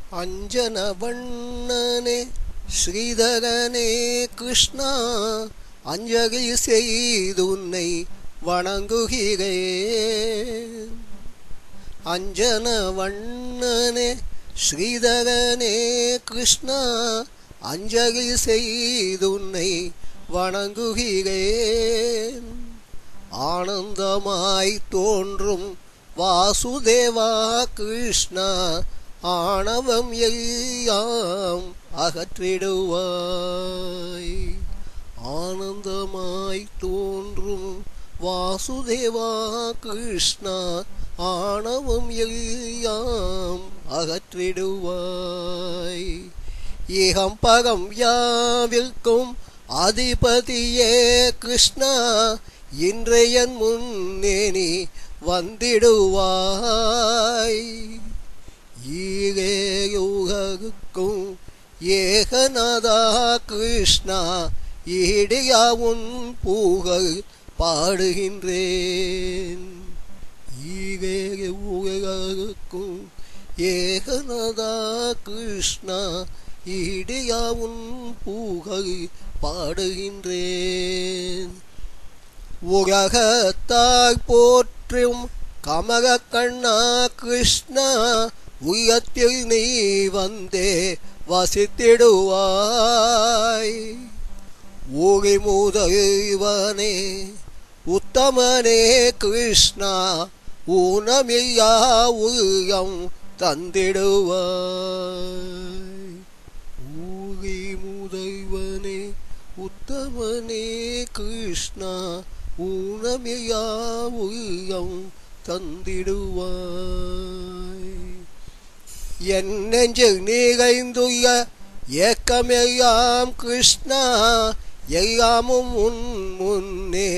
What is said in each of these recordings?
அஞ்சன வண்ணனே ஸ்ரீதரனே கிருஷ்ணா அஞ்சலி செய்து உன்னை வணங்குகிறேன் அஞ்சன வண்ணனே ஸ்ரீதரனே கிருஷ்ணா அஞ்சலி செய்து உன்னை வணங்குகிறேன் ஆனந்தமாய் தோன்றும் வாசுதேவா கிருஷ்ணா ஆணவம் எல்லாம் அகற்றிடுவாய் ஆனந்தமாய் தோன்றும் வாசுதேவா கிருஷ்ணா ஆணவம் எல்லாம் அகற்றிடுவாய் ஏகம் பகம் யாவிற்கும் அதிபதியே கிருஷ்ணா இன்றைய முன்னே நீ வந்திடுவாய் ஈகேயுகக்கும் ஏகநாதா கிருஷ்ணா ஈடியா உன் புகழ் பாடுகின்றேன் ஈகேயுகக்கும் ஏகநாதா கிருஷ்ணா ஈடியா உன் புகழ் பாடுகின்றேன் உலகத்தாய் போற்றும் கமக கண்ணா கிருஷ்ணா உயத்தில் நீ வந்தே வசித்திடுவாய் ஊகி முதல்வனே உத்தமனே கிருஷ்ணா ஊனமில்லா உயம் தந்திடுவாய் ஊகி முதல்வனே உத்தமனே கிருஷ்ணா ஊனமில்லா உயம் தந்திடுவாய் என் நெஞ்சில் நிகழ்ந்துள்ள ஏக்கமெல்லாம் கிருஷ்ணா எல்லாமும் உன் முன்னே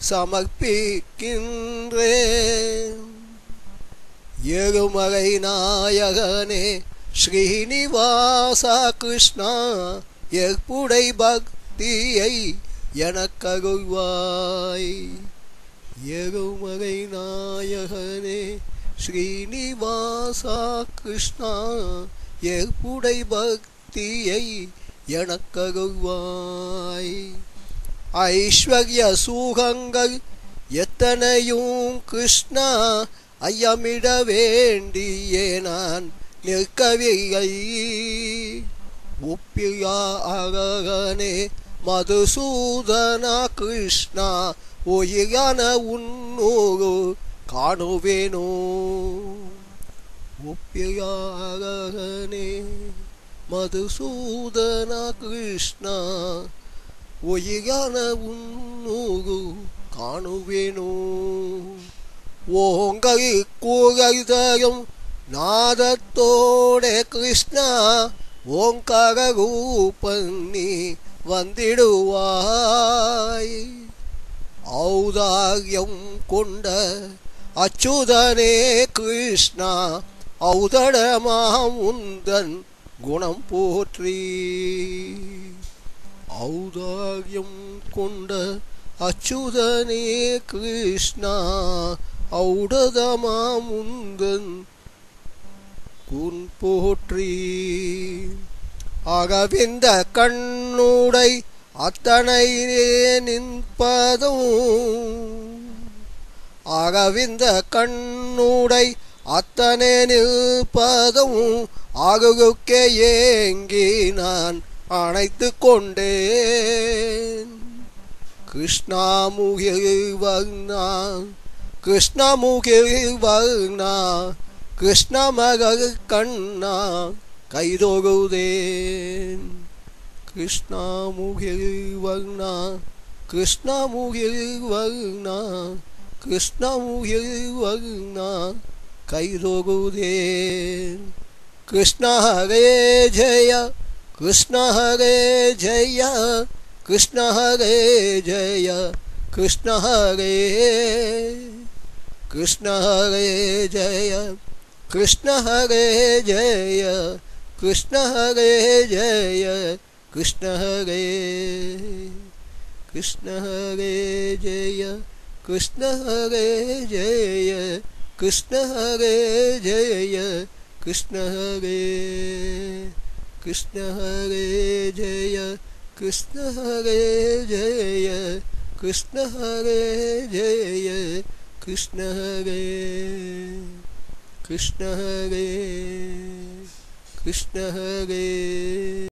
சமர்ப்பிக்கின்றேன் ஏழுமலை நாயகனே ஸ்ரீனிவாசா கிருஷ்ணா எப்புடை பக்தியை எனக்கருள்வாய் ஏழுமலை நாயகனே ஸ்ரீனிவாசா கிருஷ்ணா எப்புடை பக்தியை எனக்கருள்வாய் ஐஸ்வர்ய சுகங்கள் எத்தனையும் கிருஷ்ணா ஐயமிட வேண்டியே நான் நிற்கவில்லை உப்பியா அகனே மதுசூதனா கிருஷ்ணா ஒய்யான உன்னோரு காணுவேனோ உப்பியாகனே மதுசூதனா கிருஷ்ணா ஒய்யான உன்னோரு காணுவேனோ ஓங்கல் கூகல்தரும் நாதத்தோட கிருஷ்ணா ஓங்கார ரூபன்னி வந்திடுவாய் ஔதாரியம் கொண்ட அச்சுதனே கிருஷ்ணா ஔதடமாம் உந்தன் குணம் போற்றி ஔதாரியம் கொண்ட அச்சுதனே கிருஷ்ணா ஔடதமாம் உந்தன் குன் போற்றி அகவிந்த கண்ணுடை அத்தனை நின்பதும் அகவிந்த கண்ணுடை அத்தனை நிற்பதும் அகுகுக்கே ஏங்கி நான் அணைத்து கொண்டேன் கிருஷ்ணாமுகில் வர்ணா கிருஷ்ணமுகில் வர்ணா கிருஷ்ணமகள் கண்ணா கைதொழுதேன் கிருஷ்ணாமுகில் வர்ணா கிருஷ்ணமுகில் வர்ணா கிருஷ்ணமுகில் வர்ணா கைதொழுதேன் கிருஷ்ண ஹரே ஜெய கிருஷ்ண ஹரே ஜெய கிருஷ்ண ஹரே ஜெய கிருஷ்ண ஹரே கிருஷ்ண ஹரே ஜெய கிருஷ்ண ஹரே ஜெய கிருஷ்ண ஹரே ஜெய கிருஷ்ண ஹரே கிருஷ்ண ஹரே ஜெய கிருஷ்ண ஹரே ஜெய கிருஷ்ண ஹரே ஜெய कृष्ण हरे कृष्ण हरे जय कृष्ण हरे जय कृष्ण हरे जय कृष्ण हरे कृष्ण हरे कृष्ण हरे